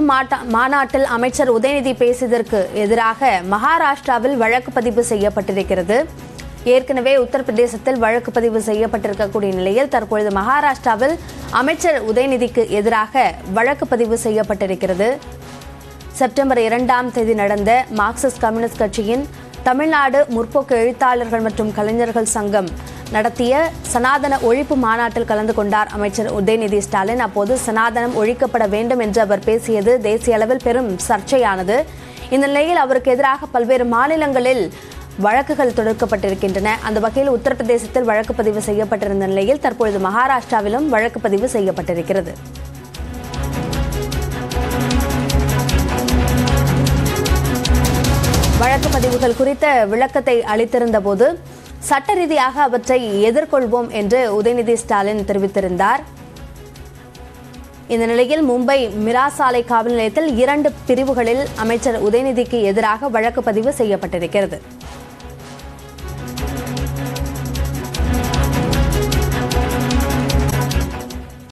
மாட்டா- மாநாட்டில் அமைச்சர் உதயநிதி பேசியதற்கு எதிராக மகாராஷ்டிராவில் வழக்கு பதிவு செய்யப்பட்டிருக்கிறது ஏற்கனவே உத்தரப்பிரதேசத்தில் வழக்கு பதிவு செய்யப்பட்டிருக்கக்கூடிய நிலையில் தற்பொழுது மகாராஷ்டிராவில் அமைச்சர் உதயநிதிக்கு எதிராக வழக்கு பதிவு செய்யப்பட்டிருக்கிறது செப்டம்பர் இரண்டாம் தேதி நடந்த மார்க்சிஸ்ட் கம்யூனிஸ்ட் கட்சியின் தமிழ்நாடு முற்போக்கு எழுத்தாளர்கள் மற்றும் கலைஞர்கள் சங்கம் நடத்திய சனாதன ஒழிப்பு மாநாட்டில் கலந்து கொண்டார் அமைச்சர் உதயநிதி ஸ்டாலின் அப்போது சனாதனம் ஒழிக்கப்பட வேண்டும் என்று அவர் பேசியது தேசிய அளவில் பெரும் சர்ச்சையானது இந்த நிலையில் அவருக்கு எதிராக பல்வேறு மாநிலங்களில் வழக்குகள் தொடுக்கப்பட்டிருக்கின்றன அந்த வகையில் உத்தரப்பிரதேசத்தில் வழக்கு பதிவு செய்யப்பட்டிருந்த நிலையில் தற்பொழுது மகாராஷ்டிராவிலும் வழக்கு பதிவு செய்யப்பட்டிருக்கிறது வழக்கு பதிவுகள் குறித்த விளக்கத்தை அளித்திருந்த போது சட்ட ரீதியாக அவற்றை எதிர்கொள்வோம் என்று உதயநிதி ஸ்டாலின் தெரிவித்திருந்தார் இந்த நிலையில் மும்பை மிராசாலை காவல் நிலையத்தில் இரண்டு பிரிவுகளில் அமைச்சர் உதயநிதிக்கு எதிராக வழக்கு பதிவு செய்யப்பட்டிருக்கிறது